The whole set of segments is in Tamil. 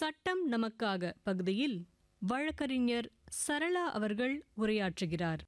சட்டம் நமக்காக பகுதியில் வழக்கறிஞர் சரளா அவர்கள் உரையாற்றுகிறார்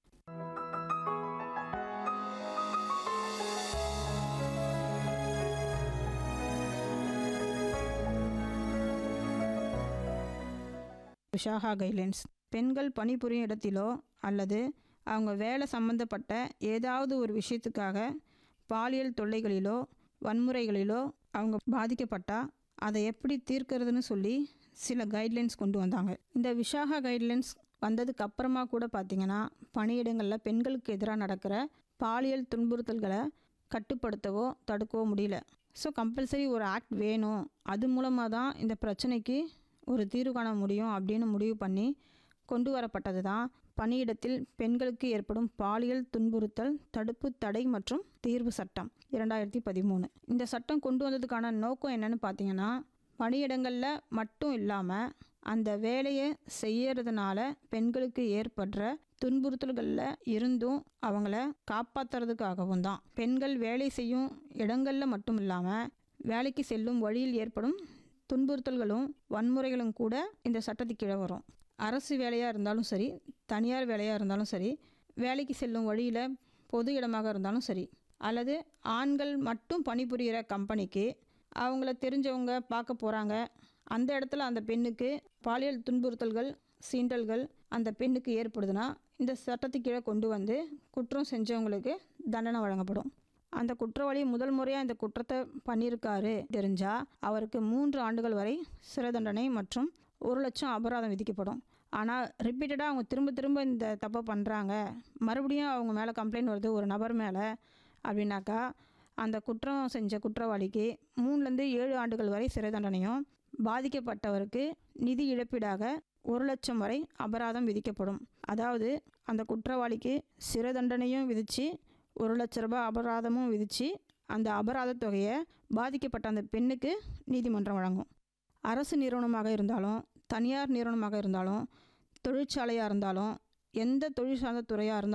விஷாகா கைட்லைன்ஸ் பெண்கள் பணிபுரியும் இடத்திலோ அல்லது அவங்க வேலை சம்பந்தப்பட்ட ஏதாவது ஒரு விஷயத்துக்காக பாலியல் தொல்லைகளிலோ வன்முறைகளிலோ அவங்க பாதிக்கப்பட்டா அதை எப்படி தீர்க்கிறதுன்னு சொல்லி சில கைட்லைன்ஸ் கொண்டு வந்தாங்க இந்த விஷாகா கைட்லைன்ஸ் வந்ததுக்கு அப்புறமா கூட பார்த்தீங்கன்னா பணியிடங்களில் பெண்களுக்கு எதிராக நடக்கிற பாலியல் துன்புறுத்தல்களை கட்டுப்படுத்தவோ தடுக்கவோ முடியல ஸோ கம்பல்சரி ஒரு ஆக்ட் வேணும் அது மூலமாக தான் இந்த பிரச்சனைக்கு ஒரு தீர்வு காண முடியும் அப்படின்னு முடிவு பண்ணி கொண்டு வரப்பட்டது தான் பணியிடத்தில் பெண்களுக்கு ஏற்படும் பாலியல் துன்புறுத்தல் தடுப்பு தடை மற்றும் தீர்வு சட்டம் இரண்டாயிரத்தி பதிமூணு இந்த சட்டம் கொண்டு வந்ததுக்கான நோக்கம் என்னன்னு பார்த்தீங்கன்னா பணியிடங்களில் மட்டும் இல்லாமல் அந்த வேலையை செய்யறதுனால பெண்களுக்கு ஏற்படுற துன்புறுத்தல்களில் இருந்தும் அவங்கள காப்பாற்றுறதுக்காகவும் தான் பெண்கள் வேலை செய்யும் இடங்களில் மட்டும் இல்லாமல் வேலைக்கு செல்லும் வழியில் ஏற்படும் துன்புறுத்தல்களும் வன்முறைகளும் கூட இந்த சட்டத்துக்கு கீழே வரும் அரசு வேலையாக இருந்தாலும் சரி தனியார் வேலையாக இருந்தாலும் சரி வேலைக்கு செல்லும் வழியில் பொது இடமாக இருந்தாலும் சரி அல்லது ஆண்கள் மட்டும் பணிபுரிகிற கம்பெனிக்கு அவங்கள தெரிஞ்சவங்க பார்க்க போகிறாங்க அந்த இடத்துல அந்த பெண்ணுக்கு பாலியல் துன்புறுத்தல்கள் சீண்டல்கள் அந்த பெண்ணுக்கு ஏற்படுதுன்னா இந்த சட்டத்துக்கு கீழே கொண்டு வந்து குற்றம் செஞ்சவங்களுக்கு தண்டனை வழங்கப்படும் அந்த குற்றவாளி முதல் முறையாக இந்த குற்றத்தை பண்ணியிருக்காரு தெரிஞ்சால் அவருக்கு மூன்று ஆண்டுகள் வரை சிறை தண்டனை மற்றும் ஒரு லட்சம் அபராதம் விதிக்கப்படும் ஆனால் ரிப்பீட்டடாக அவங்க திரும்ப திரும்ப இந்த தப்பை பண்ணுறாங்க மறுபடியும் அவங்க மேலே கம்ப்ளைண்ட் வருது ஒரு நபர் மேலே அப்படின்னாக்கா அந்த குற்றம் செஞ்ச குற்றவாளிக்கு மூணுலேருந்து ஏழு ஆண்டுகள் வரை சிறை தண்டனையும் பாதிக்கப்பட்டவருக்கு நிதி இழப்பீடாக ஒரு லட்சம் வரை அபராதம் விதிக்கப்படும் அதாவது அந்த குற்றவாளிக்கு சிறை தண்டனையும் விதித்து ஒரு லட்ச ரூபாய் அபராதமும் விதித்து அந்த அபராத தொகையை பாதிக்கப்பட்ட அந்த பெண்ணுக்கு நீதிமன்றம் வழங்கும் அரசு நிறுவனமாக இருந்தாலும் தனியார் நிறுவனமாக இருந்தாலும் தொழிற்சாலையாக இருந்தாலும் எந்த தொழில் சார்ந்த துறையாக இருந்தாலும்